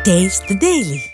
Taste the Daily.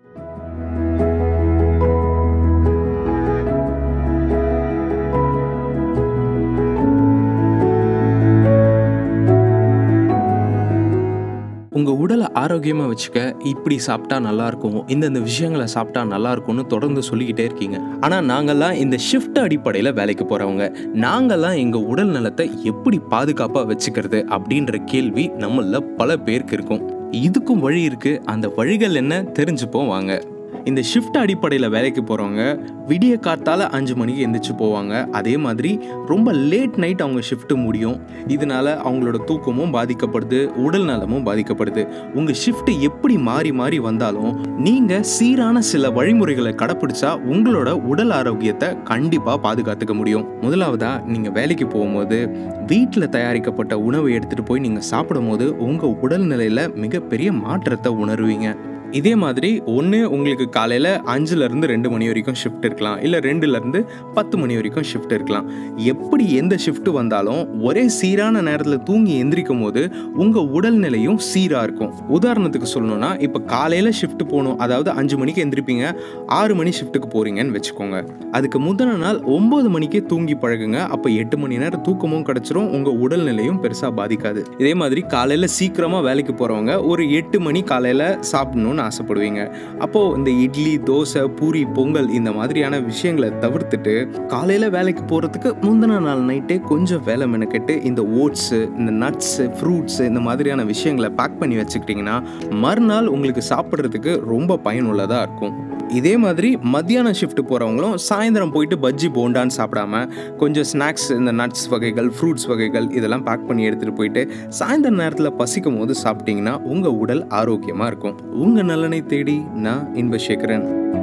உங்கள் உடலை ஆரோக்கியமாக வச்சுக்க இப்படி சாப்பிட்டா நல்லாயிருக்கும் இந்தந்த விஷயங்களை சாப்பிட்டா நல்லாயிருக்கும்னு தொடர்ந்து சொல்லிக்கிட்டே இருக்கீங்க ஆனால் நாங்கள்லாம் இந்த ஷிஃப்ட் அடிப்படையில் வேலைக்கு போகிறவங்க நாங்கள்லாம் எங்கள் உடல் நலத்தை எப்படி பாதுகாப்பாக வச்சுக்கிறது அப்படின்ற கேள்வி நம்மள பல பேருக்கு இருக்கும் இதுக்கும் வழி இருக்குது அந்த வழிகள் என்ன தெரிஞ்சுப்போம் வாங்க இந்த ஷிஃப்ட் அடிப்படையில் வேலைக்கு போகிறவங்க விடிய காத்தால அஞ்சு மணிக்கு எந்திரிச்சு போவாங்க அதே மாதிரி ரொம்ப லேட் நைட் அவங்க ஷிஃப்ட்டு முடியும் இதனால அவங்களோட தூக்கமும் பாதிக்கப்படுது உடல் நலமும் பாதிக்கப்படுது உங்கள் ஷிஃப்ட் எப்படி மாறி மாறி வந்தாலும் நீங்கள் சீரான சில வழிமுறைகளை கடைப்பிடிச்சா உங்களோட உடல் ஆரோக்கியத்தை கண்டிப்பாக பாதுகாத்துக்க முடியும் முதலாவதா நீங்கள் வேலைக்கு போகும்போது வீட்டில் தயாரிக்கப்பட்ட உணவை எடுத்துகிட்டு போய் நீங்கள் சாப்பிடும்போது உங்கள் உடல்நிலையில் மிகப்பெரிய மாற்றத்தை உணர்வீங்க இதே மாதிரி ஒன்று உங்களுக்கு காலையில் அஞ்சுலேருந்து ரெண்டு மணி வரைக்கும் ஷிஃப்ட் இருக்கலாம் இல்லை ரெண்டுலேருந்து பத்து மணி வரைக்கும் ஷிஃப்ட் இருக்கலாம் எப்படி எந்த ஷிஃப்ட் வந்தாலும் ஒரே சீரான நேரத்தில் தூங்கி எந்திரிக்கும் போது உங்கள் உடல்நிலையும் சீராக இருக்கும் உதாரணத்துக்கு சொல்லணும்னா இப்போ காலையில் ஷிஃப்ட் போகணும் அதாவது அஞ்சு மணிக்கு எந்திரிப்பீங்க ஆறு மணி ஷிஃப்ட்டுக்கு போகிறீங்கன்னு வச்சுக்கோங்க அதுக்கு முந்தின நாள் ஒம்பது மணிக்கே தூங்கி பழகுங்க அப்போ எட்டு மணி நேரம் தூக்கமும் கிடச்சிரும் உங்கள் உடல்நிலையும் பெருசாக பாதிக்காது இதே மாதிரி காலையில் சீக்கிரமாக வேலைக்கு போகிறவங்க ஒரு எட்டு மணி காலையில் சாப்பிடணும்னு ஆசைப்படுவீங்க அப்போது இந்த இட்லி தோசை பூரி பொங்கல் இந்த மாதிரியான விஷயங்களை தவிர்த்துட்டு காலையில் வேலைக்கு போகிறதுக்கு முந்தின நாள் நைட்டே கொஞ்சம் வேலை மெனக்கெட்டு இந்த ஓட்ஸு இந்த நட்ஸு ஃப்ரூட்ஸு இந்த மாதிரியான விஷயங்களை பேக் பண்ணி வச்சுக்கிட்டிங்கன்னா மறுநாள் உங்களுக்கு சாப்பிட்றதுக்கு ரொம்ப பயனுள்ளதாக இருக்கும் இதே மாதிரி மத்தியானம் ஷிஃப்ட் போகிறவங்களும் சாயந்தரம் போயிட்டு பஜ்ஜி போண்டான்னு சாப்பிடாம கொஞ்சம் ஸ்நாக்ஸ் இந்த நட்ஸ் வகைகள் ஃப்ரூட்ஸ் வகைகள் இதெல்லாம் பேக் பண்ணி எடுத்துகிட்டு போயிட்டு சாயந்தர நேரத்தில் பசிக்கும் போது சாப்பிட்டீங்கன்னா உங்கள் உடல் ஆரோக்கியமாக இருக்கும் உங்கள் நலனை தேடி நான் இன்பசேகரன்